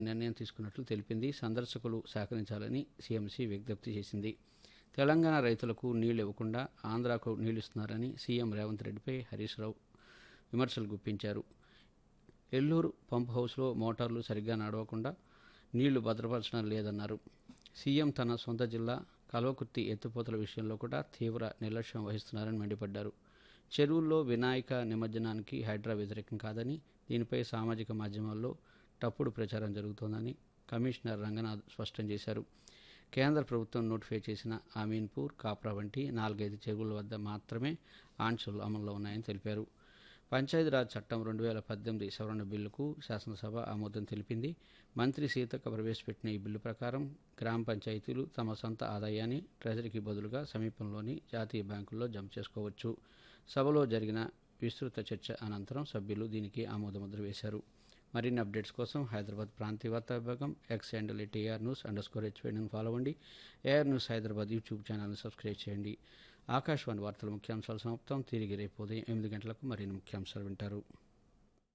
నిర్ణయం తీసుకున్నట్లు తెలిపింది సందర్శకులు సహకరించాలని సీఎంసీ విజ్ఞప్తి చేసింది తెలంగాణ రైతులకు నీళ్లు ఇవ్వకుండా ఆంధ్రాకు నీళ్లు ఇస్తున్నారని సీఎం రేవంత్ రెడ్డిపై హరీష్ రావు విమర్శలు గుప్పించారు ఎల్లూరు పంప్ హౌస్లో మోటార్లు సరిగ్గా నడవకుండా నీళ్లు భద్రపరచడం లేదన్నారు సీఎం తన సొంత జిల్లా కల్వకుర్తి ఎత్తిపోతల విషయంలో కూడా తీవ్ర నిర్లక్ష్యం వహిస్తున్నారని మండిపడ్డారు చెరువుల్లో వినాయక నిమజ్జనానికి హైడ్రా వ్యతిరేకం కాదని దీనిపై సామాజిక మాధ్యమాల్లో తప్పుడు ప్రచారం జరుగుతోందని కమిషనర్ రంగనాథ్ స్పష్టం చేశారు కేంద్ర ప్రభుత్వం నోటిఫై చేసిన అమీన్పూర్ కాప్రా వంటి నాలుగైదు చెరువుల వద్ద మాత్రమే ఆంక్షలు అమల్లో ఉన్నాయని తెలిపారు పంచాయతీరాజ్ చట్టం రెండు వేల పద్దెనిమిది సవరణ బిల్లుకు శాసనసభ ఆమోదం తెలిపింది మంత్రి సీతక్క ప్రవేశపెట్టిన ఈ బిల్లు ప్రకారం గ్రామ పంచాయతీలు తమ సొంత ఆదాయాన్ని ట్రెజరీకి బదులుగా సమీపంలోని జాతీయ బ్యాంకుల్లో జమ చేసుకోవచ్చు సభలో జరిగిన విస్తృత చర్చ అనంతరం సభ్యులు దీనికి ఆమోదముద్ర వేశారు మరిన్ని అప్డేట్స్ కోసం హైదరాబాద్ ప్రాంతీయ వార్తా విభాగం X handle AIR news underscore హెచ్వైని ఫాలో అవ్వండి ఏఆర్ న్యూస్ హైదరాబాద్ యూట్యూబ్ ఛానల్ని సబ్స్క్రైబ్ చేయండి ఆకాశవాణి వార్తల ముఖ్యాంశాలు సమాప్తం తిరిగి రేపు ఉదయం ఎనిమిది గంటలకు మరిన్ని ముఖ్యాంశాలు వింటారు